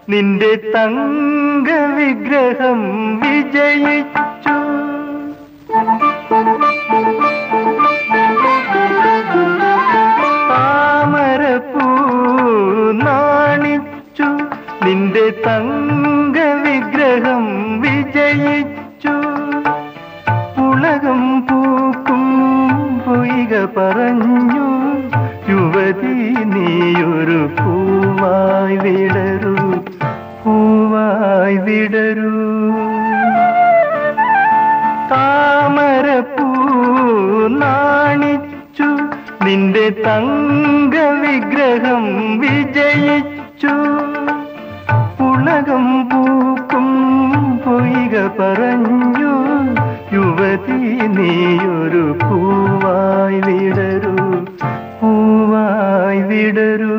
നിന്റെ തങ്ക വിഗ്രഹം വിജയിച്ചു താമരപ്പൂ നാണിച്ചു നിന്റെ തങ്ക വിഗ്രഹം വിജയിച്ചു ഉലകം പൂക്കും പൊയ്ക പറഞ്ഞു യുവതി നീയൊരു പൂവായി വിടരൂ പൂവായി വിടരൂ താമരപ്പൂ നാണിച്ചു നിന്റെ തങ്ക വിഗ്രഹം വിജയിച്ചു ഉലകം പൂക്കും പൊയ്ക പറഞ്ഞു യുവതി നീയൊരു പൂവായി വിടരൂ പൂവായി വിടരൂ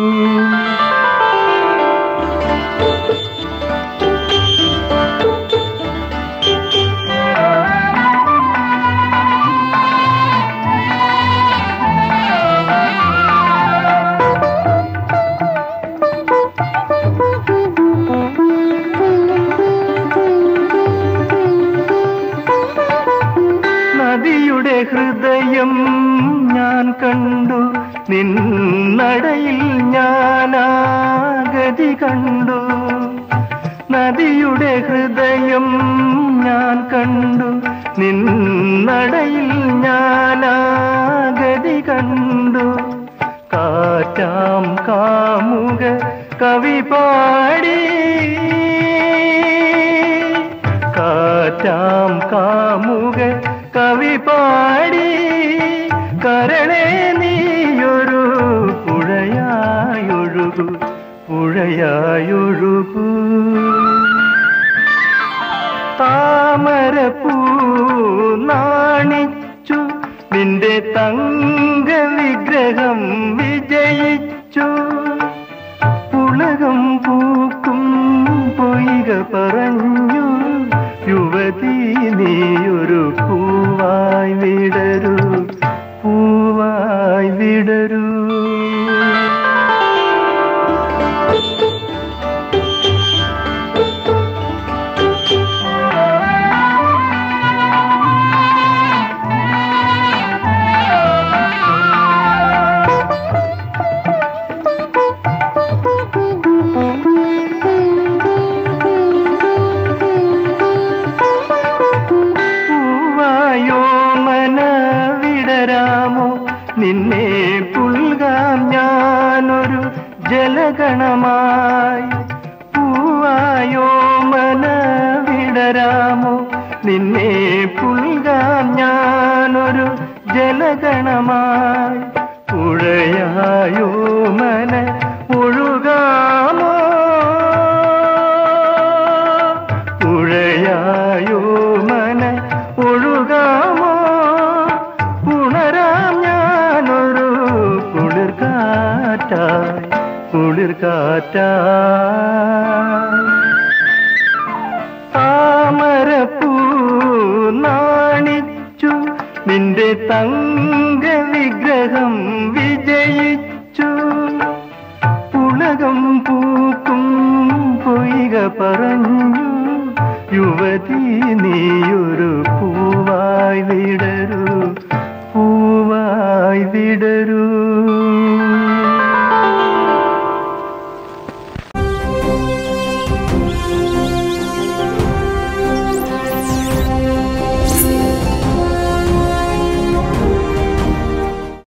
നദിയുടെ ഹൃദയം ഞാൻ കണ്ടു നിന്നടയിൽ ഞാനാഗതി കണ്ടു നദിയുടെ ഹൃദയം ഞാൻ കണ്ടു നിന്നടയിൽ ഞാനാഗതി കണ്ടു കാറ്റാം കാമുക കവി പാടി കാറ്റാം കാമുക കവി പാടി കരണേ നീയൊരു പുഴയായൊഴുകു പുഴയായൊഴുകു താമരപ്പൂ നാണിച്ചു നിന്റെ തങ്ക വിഗ്രഹം വിജയിച്ചു ഉലകം പൂക്കും പൊയ്ക പറഞ്ഞു യുവതി നീയൊരു പൂവായി വിടരൂ പൂവായി വിടരൂ പൂവായോ മന വിടരാമോ നിന്നെ പുൽകാം ഞാനൊരു ജലഗണമായി പൂവായോ മന വിടരാമോ നിന്നെ പുൽകാം ഞാനൊരു ജലഗണമായി പുഴയായോ മന ഒഴുകാമോ പുഴയായോ മന ഒഴുകാമോ ഉണരാം ഞാനൊരു കുളിർക്കാറ്റായി കുളിർക്കാറ്റായി താമരപ്പൂ നാണിച്ചു നിന്റെ തങ്ക വിഗ്രഹം വിജയിച്ചു ഉലകം പൂക്കും പൊയ്ക പറഞ്ഞു യുവതി നീയൊരു പൂവായി വിടരൂ പൂവായി വിടരൂ